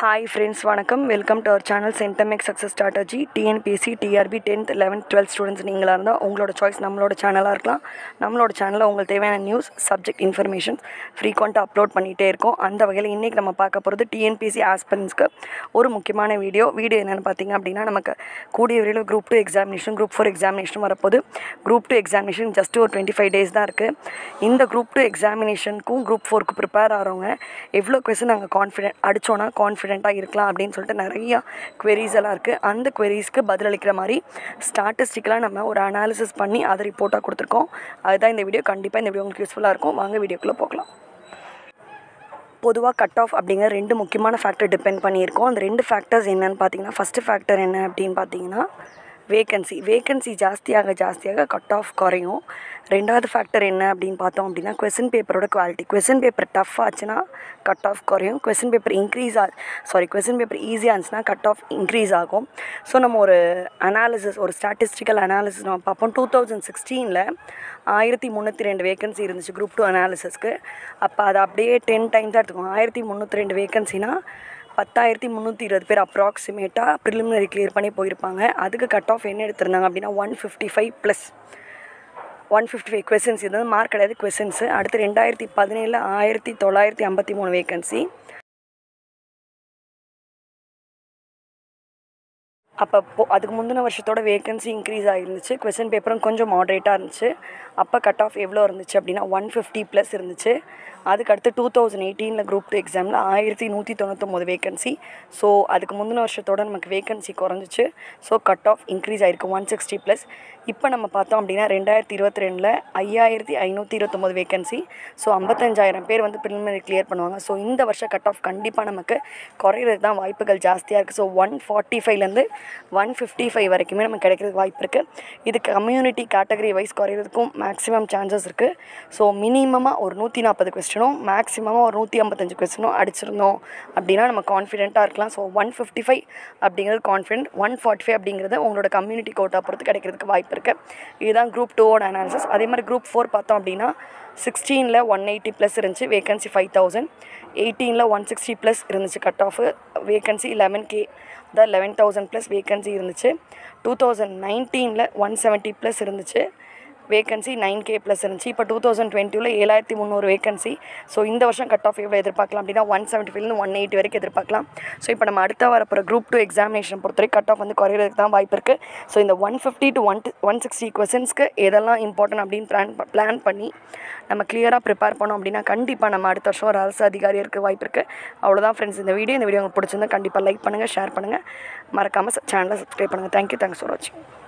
hi friends வணக்கம் welcome to our channel சென்டமெக் success strategy TNPSC TRB tenth eleventh twelfth students நீங்களாக இருந்தால் உங்களோட சாய்ஸ் நம்மளோட சேனலாக இருக்கலாம் நம்மளோட சேனலில் உங்களுக்கு தேவையான நியூஸ் சப்ஜெக்ட் இன்ஃபர்மேஷன் ஃப்ரீக்வெண்ட்டாக அப்லோட் பண்ணிகிட்டே இருக்கோம் அந்த வகையில் இன்றைக்கி நம்ம பார்க்க போகிறது டிஎன்பிஎஸ்சி ஆஸ்பிரன்ஸ்க்கு ஒரு முக்கியமான வீடியோ வீடியோ என்னென்னு பார்த்தீங்க அப்படின்னா நமக்கு கூடிய விரைவில் group two examination group four examination வரப்போது குரூப் டூ எக்ஸாமினேஷன் ஜஸ்ட் ஒரு டுவெண்ட்டி ஃபைவ் டேஸ் தான் இருக்குது இந்த குரூப் டூ எக்ஸாமினேஷனுக்கும் குரூப் ஃபோருக்கு ப்ரிப்பேர் ஆகிறவங்க எவ்வளோ கொஸ்டின் நாங்கள் கான்ஃபிடென்ட் அடித்தோன்னா கான்ஃபிடென்ட்டாக இருக்கலாம் அப்படின்னு சொல்லிட்டு நிறையா queries எல்லாம் இருக்குது அந்த queriesக்கு பதிலளிக்கிற மாதிரி ஸ்டாட்டிஸ்டிக்கலாக நம்ம ஒரு அனாலிசிஸ் பண்ணி அதை ரிப்போர்ட்டாக கொடுத்துருக்கோம் அதுதான் இந்த வீடியோ கண்டிப்பாக இந்த வீடியோ உங்களுக்கு யூஸ்ஃபுல்லாக இருக்கும் வாங்க வீடியோக்குள்ளே போகலாம் பொதுவாக கட் ஆஃப் அப்படிங்கிற ரெண்டு முக்கியமான ஃபேக்டர் டிபெண்ட் பண்ணியிருக்கோம் அந்த ரெண்டு ஃபேக்டர்ஸ் என்னன்னு பார்த்தீங்கன்னா ஃபஸ்ட்டு ஃபேக்டர் என்ன அப்படின்னு பார்த்தீங்கன்னா வேகன்சி வேகன்சி ஜாஸ்தியாக ஜாஸ்தியாக கட் ஆஃப் குறையும் ரெண்டாவது ஃபேக்டர் என்ன அப்படின்னு பார்த்தோம் அப்படின்னா கொஸ்டின் பேப்பரோட குவாலிட்டி கொஸ்டின் பேப்பர் டஃப் ஆச்சுன்னா கட் ஆஃப் குறையும் question paper increase ah sorry question paper ஈஸியாக இருந்துச்சுன்னா கட் ஆஃப் இன்க்ரீஸ் ஆகும் ஸோ நம்ம ஒரு அனாலிசிஸ் ஒரு ஸ்டாட்டிஸ்டிக்கல் அனாலிசிஸ் நம்ம பார்ப்போம் டூ தௌசண்ட் சிக்ஸ்டீனில் ஆயிரத்தி முந்நூற்றி ரெண்டு வேகன்சி இருந்துச்சு குரூப் டூ அனாலிசிஸ்க்கு அப்போ அதை அப்படியே டென் டைம்ஸ் தான் எடுத்துக்கோங்க ஆயிரத்தி முந்நூற்றி ரெண்டு வேகன்சினா பத்தாயிரத்தி முந்நூற்றி இருபது பேர் அப்ராக்சிமேட்டாக ப்ரிலிமினரி கிளியர் பண்ணி போயிருப்பாங்க அதுக்கு கட் ஆஃப் என்ன எடுத்திருந்தாங்க அப்படின்னா one fifty five plus one fifty five questions இது வந்து மார்க் கிடையாது கொஸ்டின்ஸு அடுத்து ரெண்டாயிரத்தி பதினேழில் ஆயிரத்தி தொள்ளாயிரத்தி ஐம்பத்தி மூணு வேகன்சி அப்போ போ அதுக்கு முந்தின வருஷத்தோட வேகன்சி இன்க்ரீஸ் ஆகிருந்துச்சு கொஸ்டின் பேப்பரும் கொஞ்சம் மாட்ரேட்டாக இருந்துச்சு அப்போ கட் ஆஃப் எவ்வளோ இருந்துச்சு அப்படின்னா ஒன் ஃபிஃப்டி ப்ளஸ் இருந்துச்சு அதுக்கு அடுத்து டூ தௌசண்ட் எயிட்டீனில் குரூப் டூ எக்ஸாமில் ஆயிரத்தி நூற்றி தொண்ணூற்றொம்பது வேகன்சி ஸோ அதுக்கு முந்தின வருஷத்தோட நமக்கு வேகன்சி குறைஞ்சிச்சு ஸோ கட் ஆஃப் இன்க்ரீஸ் ஆகிருக்கு ஒன் சிக்ஸ்டி ப்ளஸ் இப்போ நம்ம பார்த்தோம் அப்படின்னா ரெண்டாயிரத்தி இருபத்தி ரெண்டில் ஐயாயிரத்தி ஐநூற்றி இருபத்தொம்போது வேகன்சி ஸோ ஐம்பத்தஞ்சாயிரம் பேர் வந்து ப்ரிலிமினரி கிளியர் பண்ணுவாங்க ஸோ இந்த வருஷம் கட் ஆஃப் கண்டிப்பாக நமக்கு குறையிறது தான் வாய்ப்புகள் ஜாஸ்தியாக இருக்குது ஸோ ஒன் ஃபார்ட்டி ஃபைவ்லேருந்து ஒன் ஃபிஃப்டி ஃபைவ் வரைக்குமே நமக்கு கிடைக்கிறதுக்கு வாய்ப்பு இருக்குது இது கம்யூனிட்டி கேட்டகரி வைஸ் குறையிறதுக்கும் மேக்ஸிமம் சான்சஸ் இருக்குது ஸோ மினிமமாக ஒரு நூற்றி நாற்பது கொஸ்டினும் மேக்ஸிமமாக ஒரு நூற்றி ஐம்பத்தஞ்சு கொஸ்டினும் அடிச்சிருந்தோம் அப்படின்னா நம்ம கான்ஃபிடென்ட்டாக இருக்கலாம் ஸோ ஒன் ஃபிஃப்டி ஃபைவ் அப்படிங்கிறது கான்ஃபிடென்ட் ஒன் ஃபார்ட்டி ஃபைவ் அப்படிங்கிறது உங்களோட கம்யூனிட்டி கோட்டா பொறுத்து கிடைக்கிறதுக்கு வாய்ப்பு இருக்குது இதுதான் குரூப் டூவோட அனாலிசிஸ் அதே மாதிரி குரூப் ஃபோர் பார்த்தோம் அப்படின்னா சிக்ஸ்டீனில் ஒன் எயிட்டி ப்ளஸ் இருந்துச்சு வேகன்சி ஃபைவ் தௌசண்ட் எயிட்டீனில் ஒன் சிக்ஸ்டி ப்ளஸ் இருந்துச்சு cut off vacancy eleven K அதான் லெவன் தௌசண்ட் ப்ளஸ் வேகன்சி இருந்துச்சு டூ தௌசண்ட் நைன்டீனில் ஒன் செவன்ட்டி ப்ளஸ் இருந்துச்சு வேகன்சி நைன் கே ப்ளஸ் இருந்துச்சு இப்போ டூ தௌசண்ட் டுவெண்ட்டியில் ஏழாயிரத்தி முந்நூறு வேகன்சி ஸோ இந்த வருஷம் கட் ஆஃப் எவ்வளோ எதிர்பார்க்கலாம் அப்படின்னா ஒன் செவன்ட்டி ஃபைவ்லேருந்து ஒன் எயிட்டி வரைக்கும் எதிர்பார்க்கலாம் ஸோ இப்போ நம்ம அடுத்த வரப்போகிற குரூப் டூ எக்ஸாமினேஷன் பொறுத்தவரைக்கும் கட் ஆஃப் வந்து குறையிறதுக்கு தான் வாய்ப்பு இருக்குது ஸோ இந்த one fifty to one one sixty கொஸ்டின்ஸ்க்கு எதெல்லாம் இம்பார்ட்டன்ட் அப்படின்னு பிளான் பிளான் பண்ணி நம்ம கிளியராக ப்ரிப்பேர் பண்ணோம் அப்படின்னா கண்டிப்பாக நம்ம அடுத்த வருஷம் ஒரு அரசு அதிகாரி இருக்க வாய்ப்பு இருக்குது அவ்வளோதான் ஃப்ரெண்ட்ஸ் இந்த வீடியோ இந்த வீடியோ உங்களுக்கு பிடிச்சிருந்தா கண்டிப்பாக லைக் பண்ணுங்கள் ஷேர் பண்ணுங்கள் மறக்காமல் சேனலை சப்ஸ்கிரைப் பண்ணுங்கள் தேங்க்யூ தேங்க்ஸ் ஃபார் வாட்சிங்